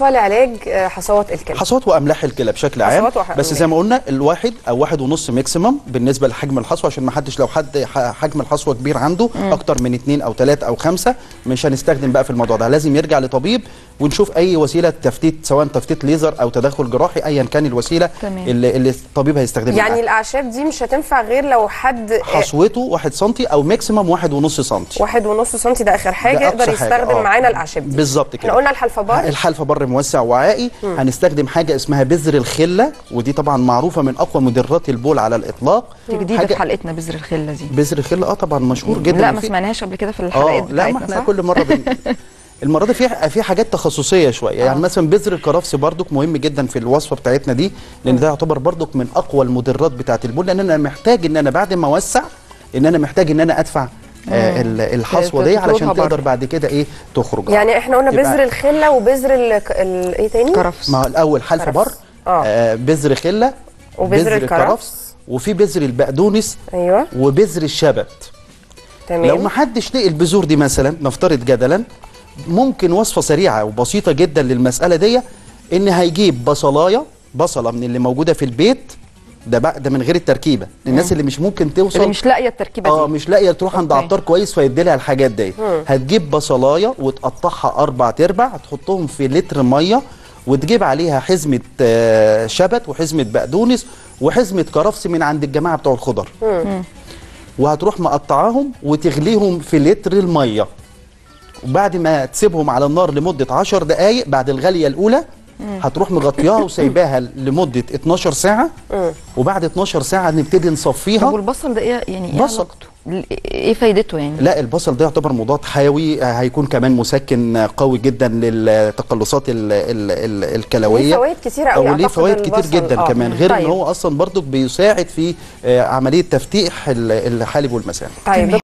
وصفه لعلاج آه، حصوه الكلى حصوات واملاح الكلى بشكل عام حصوات وح- بس زي ما قلنا الواحد او واحد ونص ماكسيمم بالنسبه لحجم الحصوه عشان ما حدش لو حد ح- حجم الحصوه كبير عنده اكتر من اتنين او ثلاثه او خمسه مش هنستخدم بقى في الموضوع ده لازم يرجع لطبيب ونشوف اي وسيله تفتيت سواء تفتيت ليزر او تدخل جراحي ايا كان الوسيله تمام. اللي, اللي الطبيب هيستخدمها يعني معاه. الاعشاب دي مش هتنفع غير لو حد آه، حصوته 1 سم او ماكسيمم 1.5 سم واحد ونص سنتي ده اخر حاجه ده أقصى يقدر حاجة، يستخدم آه. معانا الاعشاب دي بالظبط كده احنا قلنا الحلفبار الحلفة بر موسع وعائي هنستخدم حاجة اسمها بذر الخلة ودي طبعا معروفة من أقوى مدرات البول على الإطلاق دي جديده حاجة في حلقتنا بذر الخله دي بذر الخلة اه طبعا مشهور جدا لا ما وفي- سمعناهاش قبل كده في الحلقات اه لا ما بتاعتنا احنا صح؟ كل مرة بن... المرة دي في في حاجات تخصصية شوية يعني مثلا بذر الكرفس برضك مهم جدا في الوصفة بتاعتنا دي لأن ده يعتبر برضك من أقوى المدرات بتاعة البول لأن أنا محتاج إن أنا بعد ما أوسع إن أنا محتاج إن أنا أدفع آه ال- الحصوة دي تطردها علشان بره. تقدر بعد كده إيه تخرج يعني احنا قلنا يبقى- بذر الخله وبذر ال... ال... ايه تاني كرفس ما هو الاول حلف كرفس. بر آه. آه بذر خله وبذر الكرفس. وفي بذر البقدونس ايوه وبذر الشبت تمام لو ما حدش لقي البذور دي مثلا نفترض جدلا ممكن وصفه سريعه وبسيطه جدا للمساله دي ان هيجيب بصلايه بصله من اللي موجوده في البيت ده بقى ده من غير التركيبه للناس اللي مش ممكن توصل اللي مش لاقيه التركيبه اه دي مش لاقيه تروح عند أوكي. عطار كويس فيدي لها الحاجات دي هتجيب بصلايه وتقطعها اربع تربع تحطهم في لتر ميه وتجيب عليها حزمه آه، شبت وحزمه بقدونس وحزمه كرفس من عند الجماعه بتوع الخضر وهتروح مقطعاهم وتغليهم في لتر الميه وبعد ما تسيبهم على النار لمده 10 دقائق بعد الغليه الاولى هتروح مغطياها وسايباها لمده 12 ساعه وبعد 12 ساعه نبتدي طب نصفيها والبصل ده ايه يعني ايه بصل. علاقته؟ ايه فايدته يعني؟ لا البصل ده يعتبر مضاد حيوي آه، هيكون كمان مسكن قوي جدا للتقلصات ال ال ال الكلويه ليه فوائد كتيرة قوي او ليه أعتقد فوائد كتير البصل. جدا آه. كمان غير ان طيب. هو اصلا برضك بيساعد في آه، عمليه تفتيح ال- الحالب والمثانه طيب